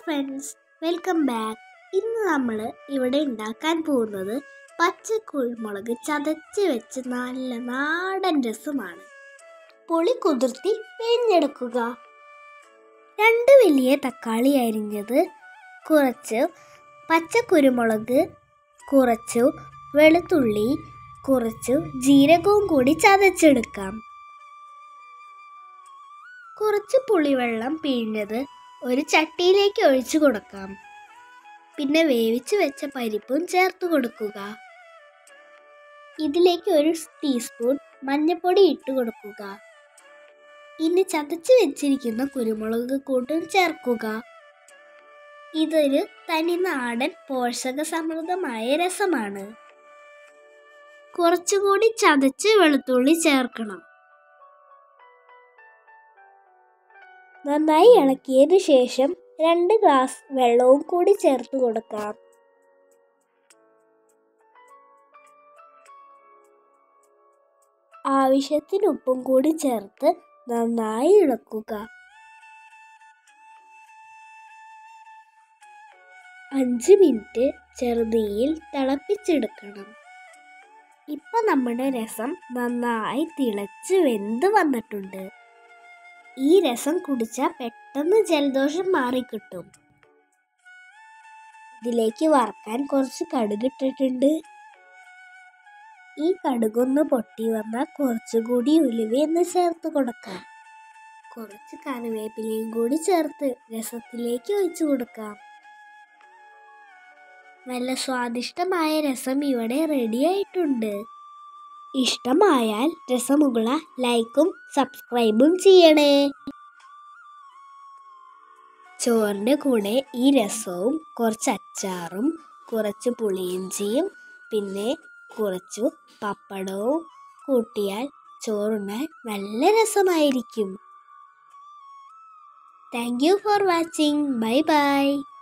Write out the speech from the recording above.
friends welcome back ഇന്ന് നമ്മൾ ഇവിടെ ഉണ്ടാക്കാൻ പോകുന്നത് പച്ച കുരുമുളക് ചതച്ച് വെച്ച് നല്ല നാടൻ രസമാണ് പുളി കുതിർത്തി പിഴിഞ്ഞെടുക്കുക രണ്ട് വലിയ തക്കാളി അരിഞ്ഞത് കുറച്ച് പച്ച കുരുമുളക് കുറച്ചു വെളുത്തുള്ളി കുറച്ചു ജീരകവും കൂടി ചതച്ചെടുക്കാം കുറച്ച് പുളിവെള്ളം പിഴിഞ്ഞത് ഒരു ചട്ടിയിലേക്ക് ഒഴിച്ചു കൊടുക്കാം പിന്നെ വേവിച്ച് വെച്ച പരിപ്പും ചേർത്ത് കൊടുക്കുക ഇതിലേക്ക് ഒരു ടീസ്പൂൺ മഞ്ഞൾപ്പൊടി ഇട്ട് കൊടുക്കുക ഇനി ചതച്ച് വെച്ചിരിക്കുന്ന കുരുമുളക് കൂട്ടും ചേർക്കുക ഇതൊരു തനി നാടൻ പോഷക സമൃദ്ധമായ രസമാണ് കുറച്ചുകൂടി ചതച്ച് വെളുത്തുള്ളി ചേർക്കണം നന്നായി ഇളക്കിയതിനു ശേഷം രണ്ട് ഗ്ലാസ് വെള്ളവും കൂടി ചേർത്ത് കൊടുക്കാം ആവശ്യത്തിന് ഉപ്പും കൂടി ചേർത്ത് നന്നായി ഇളക്കുക അഞ്ച് മിനിറ്റ് ചെറുതീയിൽ തിളപ്പിച്ചെടുക്കണം ഇപ്പൊ നമ്മുടെ രസം നന്നായി തിളച്ച് വെന്ത് വന്നിട്ടുണ്ട് ഈ രസം കുടിച്ചാൽ പെട്ടെന്ന് ജലദോഷം മാറിക്കിട്ടും ഇതിലേക്ക് വറക്കാൻ കുറച്ച് കടുകിട്ടിട്ടുണ്ട് ഈ കടുകൊന്ന് പൊട്ടി വന്നാൽ കുറച്ചുകൂടി ഉലുവയൊന്ന് ചേർത്ത് കൊടുക്കാം കുറച്ച് കറിവേപ്പിലയും കൂടി ചേർത്ത് രസത്തിലേക്ക് ഒഴിച്ചു കൊടുക്കാം നല്ല സ്വാദിഷ്ടമായ രസം ഇവിടെ റെഡി ആയിട്ടുണ്ട് ഇഷ്ടമായാൽ രസമുകള ലൈക്കും സബ്സ്ക്രൈബും ചെയ്യണേ ചോറിൻ്റെ കൂടെ ഈ രസവും കുറച്ച് അച്ചാറും കുറച്ച് പുളിയിഞ്ചിയും പിന്നെ കുറച്ചു പപ്പടവും കൂട്ടിയാൽ ചോറുണ്ണാൻ നല്ല രസമായിരിക്കും thank you for watching bye by